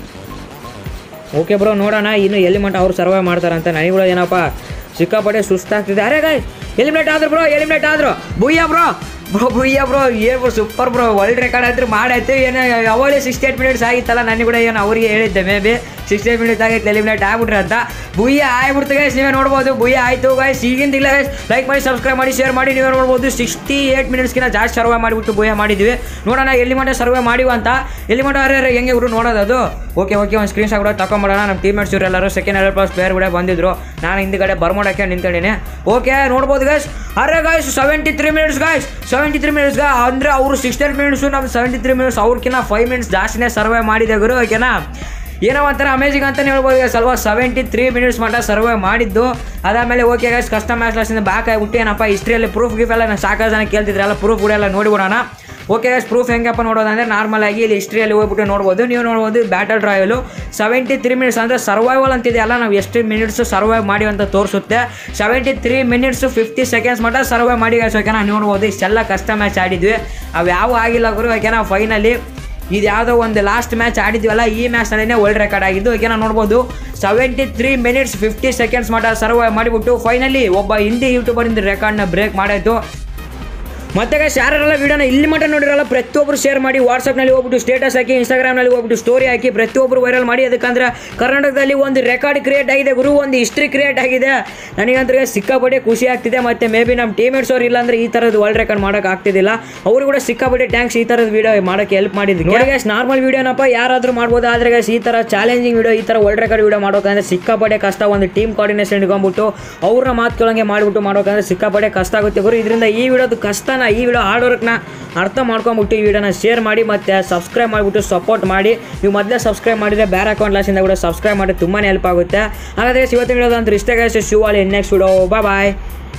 ಓಕೆ ಬ್ರೋ ನೋಡೋಣ ಇನ್ನು ಎಲ್ಲಿ ಮಟ್ಟ ಅವ್ರು ಸರ್ವೈವ್ ಮಾಡ್ತಾರಂತ ನನಗೆ ಕೂಡ ಏನಪ್ಪ ಸಿಕ್ಕಾಪಟ್ಟೆ ಸುಸ್ತಾಗ್ತಿದೆ ಅರೆ ಗಾಯ್ ಎಲಿಮಿನೇಟ್ ಆದ್ರು ಬ್ರೋ ಎಲಿಮಿನೇಟ್ ಆದ್ರು booyah bro bro booyah bro ಏನು bro super bro world record ಆದ್ರೂ ಮಾಡಾಯ್ತು ಏನು ಅವಾಗಲೇ ಸಿಕ್ಸ್ಟಿ ಏಟ್ ಮಿನಿಟ್ಸ್ ಆಗಿತ್ತಲ್ಲ ನನಗೆ ಕೂಡ ಏನು ಅವರಿಗೆ ಹೇಳಿದ್ದೆ maybe sixty eight minutes ಆಗೈತೆ ಎಲಿಮಿನೇಟ್ ಆಗ್ಬಿಟ್ರೆ ಅಂತ ಬುಯ್ಯ ಆಗ್ಬಿಡ್ತು ಗೈಸ್ ನೀವೇ ನೋಡ್ಬೋದು ಬುಯ್ಯ ಆಯಿತು ಗೈಸ್ ಈಗಿಂದ ಇಲ್ಲ ಗೈಸ್ ಲೈಕ್ ಮಾಡಿ ಸಬ್ಸ್ಕ್ರೈಬ್ ಮಾಡಿ ಶೇರ್ ಮಾಡಿ ನೀವೇ ನೋಡ್ಬೋದು ಸಿಕ್ಸ್ಟಿ ಏಟ್ ಮಿನಿಟ್ಸ್ಗಿಂತ ಜಾಸ್ತಿ ಸರ್ವೆ ಮಾಡಿಬಿಟ್ಟು ಬುಯ್ಯ ಮಾಡಿದ್ವಿ ನೋಡೋಣ ಎಲ್ಲಿ ಮಟ್ಟ ಸರ್ವೆ ಮಾಡಿವ ಅಂತ ಎಲ್ಲಿ ಮಟ್ಟ ಅರೆ ಹೆಂಗೆ ಇವರು ನೋಡೋದು ಅದು ಓಕೆ ಓಕೆ ಒಂದು ಸ್ಕ್ರೀನ್ ಶಾಟ್ ಕೂಡ ತಗೊಂಬಿಡೋಣ ನಮ್ಮ ಟೀಮೇಟ್ಸ್ ಇವರೆಲ್ಲರೂ ಸೆಕೆಂಡ್ ಎರಡು ಪ್ಲಸ್ ಪ್ಲೇಯರ್ ಕೂಡ ಬಂದಿದ್ರು ನಾನು ಹಿಂದ್ಗಡೆ ಬರ್ಮೋಡಕ್ಕೆ ನಿಂತ್ಕೊಂಡಿನಿ ಓಕೆ ನೋಡ್ಬೋದು ಗೈಸ್ ಅರೆ guys seventy three minutes guys seventy three minutes ಅಂದರೆ ಅವರು ಸಿಕ್ಸ್ಟಿ ಏಟ್ ಮಿನಿಟ್ಸು ನಮ್ಮ ಸೆವೆಂಟಿ ತ್ರೀ ಮಿನಿಟ್ಸ್ ಅವ್ರಕಿನ್ನ ಫೈವ್ ಮಿನಿಟ್ಸ್ ಜಾಸ್ತಿನೇ ಸರ್ವೆ ಮಾಡಿದೆ ಗುರು ಓಕೆನಾ ಏನೋ ಒಂಥರ ಅಮೇಜಿಂಗ್ ಅಂತಲೇ ಹೇಳ್ಬೋದು ಗೈಸ್ ಅಲ್ವಾ ಸೆವೆಂಟಿ ತ್ರೀ ಮಿನಿಟ್ಸ್ ಮಟ್ಟ ಸರ್ವೆ ಮಾಡಿದ್ದು ಅದಾದಮೇಲೆ ಓಕೆ ಗೈಸ್ ಕಷ್ಟ ಮ್ಯಾಚ್ ಲಾಸ್ಟಿಂದ ಬ್ಯಾಕ್ ಆಗಿಬಿಟ್ಟು ಏನಪ್ಪ ಹಿಸ್ಟ್ರಿಯಲ್ಲಿ ಪ್ರೂಫ್ ಗಿಫ್ ಎಲ್ಲ ನಾನು ಸಾಕಷ್ಟು ಜನ ಕೇಳ್ತಿದ್ರಲ್ಲ ಪ್ರೂಫ್ ಕೂಡ ಎಲ್ಲ ನೋಡಿಬಿಡೋಣ ಓಕೆ ಗೈಸ್ ಪ್ರೂಫ್ ಹೆಂಗಪ್ಪ ನೋಡೋದಂದ್ರೆ ನಾರ್ಮಲ್ ಆಗಿ ಇಲ್ಲಿ ಹಿಸ್ಟ್ರಿಯಲ್ಲಿ ಹೋಗ್ಬಿಟ್ಟು ನೋಡ್ಬೋದು ನೀವು ನೋಡ್ಬೋದು battle royale seventy three minutes ಅಂದರೆ ಸರ್ವೈವಲ್ ಅಂತಿದೆ ಅಲ್ಲ ನಾವು ಎಷ್ಟು ಮಿನಿಟ್ಸ್ ಸರ್ವೈವ್ ಮಾಡಿ ಅಂತ ತೋರಿಸುತ್ತೆ seventy three minutes fifty seconds ಮಟ್ಟ ಸರ್ವೈವ್ ಮಾಡಿ ಗೈಸ್ ಓಕೆನಾ ನೋಡ್ಬೋದು ಇಷ್ಟೆಲ್ಲ ಕಷ್ಟ ಮ್ಯಾಚ್ ಆಡಿದ್ವಿ ಅವು ಯಾವ ಆಗಿಲ್ಲ ಗುರು ಓಕೆನಾ ಫೈನಲಿ ಇದು ಯಾವುದೋ ಒಂದು ಲಾಸ್ಟ್ ಮ್ಯಾಚ್ ಆಡಿದ್ವಲ್ಲ ಈ ಮ್ಯಾಚ್ನಲ್ಲೇ ವರ್ಲ್ಡ್ ರೆಕಾರ್ಡ್ ಆಗಿದ್ದು ಈಗ ನಾವು ನೋಡ್ಬೋದು seventy three minutes fifty seconds ಮಟ್ಟ ಸರ್ವೈವ್ ಮಾಡಿಬಿಟ್ಟು ಫೈನಲಿ ಒಬ್ಬ ಹಿಂದಿ ಯೂಟ್ಯೂಬರಿಂದ ರೆಕಾರ್ಡ್ನ ಬ್ರೇಕ್ ಮಾಡಾಯಿತು ಮತ್ತೆ guys, ಯಾರೆಲ್ಲ ವಿಡಿಯೋನ ಇಲ್ಲಿ ಮಟ್ಟ ನೋಡಿರಲ್ಲ ಪ್ರತಿಯೊಬ್ಬರು ಶೇರ್ ಮಾಡಿ ವಾಟ್ಸಪ್ನಲ್ಲಿ ಹೋಗ್ಬಿಟ್ಟು ಸ್ಟೇಟಸ್ ಹಾಕಿ ಇನ್ಸ್ಟಾಗ್ರಾಮ್ನಲ್ಲಿ ಹೋಗ್ಬಿಟ್ಟು ಸ್ಟೋರಿ ಹಾಕಿ ಪ್ರತಿಯೊಬ್ಬರು ವೈರಲ್ ಮಾಡಿ ಅದಕ್ಕಂದ್ರೆ ಕರ್ನಾಟಕದಲ್ಲಿ ಒಂದು ರೆಕಾರ್ಡ್ ಕ್ರಿಯೇಟ್ ಆಗಿದೆ ಗುರು ಒಂದು ಹಿಸ್ಟ್ರಿ ಕ್ರಿಯೇಟ್ ಆಗಿದೆ ನನಗಂದ್ರೆ ಸಿಕ್ಕಾಪಟ್ಟೆ ಖುಷಿ ಆಗ್ತಿದೆ ಮತ್ತೆ ಮೇ ಬಿ ನಮ್ಮ ಟೀಮೇಟ್ಸ್ ಅವ್ರು ಇಲ್ಲಾಂದ್ರೆ ಈ ಥರದ್ದು ವರ್ಲ್ಡ್ ರೆಕಾರ್ಡ್ ಮಾಡೋಕೆ ಆಗ್ತಿದ್ದಿಲ್ಲ ಅವರು ಕೂಡ ಸಿಕ್ಕಾಪಟ್ಟೆ ಟ್ಯಾಂಕ್ಸ್ ಈ ಥರದ ವಿಡಿಯೋ ಮಾಡೋಕ್ಕೆ ಹೆಲ್ಪ್ ಮಾಡಿದ್ರು ನೋಡಿ ಗೈಸ್ ನಾರ್ಮಲ್ ವಿಡಿಯೋನಪ್ಪ ಯಾರಾದರೂ ಮಾಡ್ಬೋದು ಆದರೆ ಗೈಸ್ ಈ ಥರ ಚಾಲೆಂಜಿಂಗ್ ವಿಡಿಯೋ ಈ ಥರ ವರ್ಲ್ಡ್ ರೆಕಾರ್ಡ್ ವಿಡಿಯೋ ಮಾಡೋಕಂದ್ರೆ ಸಿಕ್ಕಾಪಟ್ಟೆ ಕಷ್ಟ ಒಂದು ಟೀಮ್ ಕೋಆರ್ಡಿನೇಷನ್ ಇಟ್ಕೊಂಡ್ಬಿಟ್ಟು ಅವ್ರನ್ನ ಮಾತು ಕೇಳಂಗೆ ಮಾಡಿಬಿಟ್ಟು ಮಾಡೋಕಂದ್ರೆ ಸಿಕ್ಕಾಪಟ್ಟೆ ಕಷ್ಟ ಆಗುತ್ತೆ ಗುರು ಇದರಿಂದ ಈ ವಿಡಿಯೋದು ಕಷ್ಟನ ಈ ವಿಡಿಯೋ ಹಾರ್ಡ್ ವರ್ಕ್ನ ಅರ್ಥ ಮಾಡ್ಕೊಂಬಿಟ್ಟು ಈ ವಿಡಿಯೋನ ಶೇರ್ ಮಾಡಿ ಮತ್ತು ಸಬ್ಸ್ಕ್ರೈಬ್ ಮಾಡಿಬಿಟ್ಟು ಸಪೋರ್ಟ್ ಮಾಡಿ ನೀವು ಮೊದಲೇ ಸಬ್ಸ್ಕ್ರೈಬ್ ಮಾಡಿದರೆ ಬೇರೆ ಅಕೌಂಟ್ ಲಾಸಿಂದ ಕೂಡ ಸಬ್ಸ್ಕ್ರೈಬ್ ಮಾಡಿ ತುಂಬಾ ಹೆಲ್ಪ್ ಆಗುತ್ತೆ ಹಾಗಾದರೆ ಇವತ್ತಿನ ವಿಡಿಯೋದಂದ್ರೆ ಇಷ್ಟ ಗೈಸ್ ಶಿವಾಲಿ ನೆಕ್ಸ್ಟ್ ವಿಡಿಯೋ ಬಾಯ್ ಬಾಯ್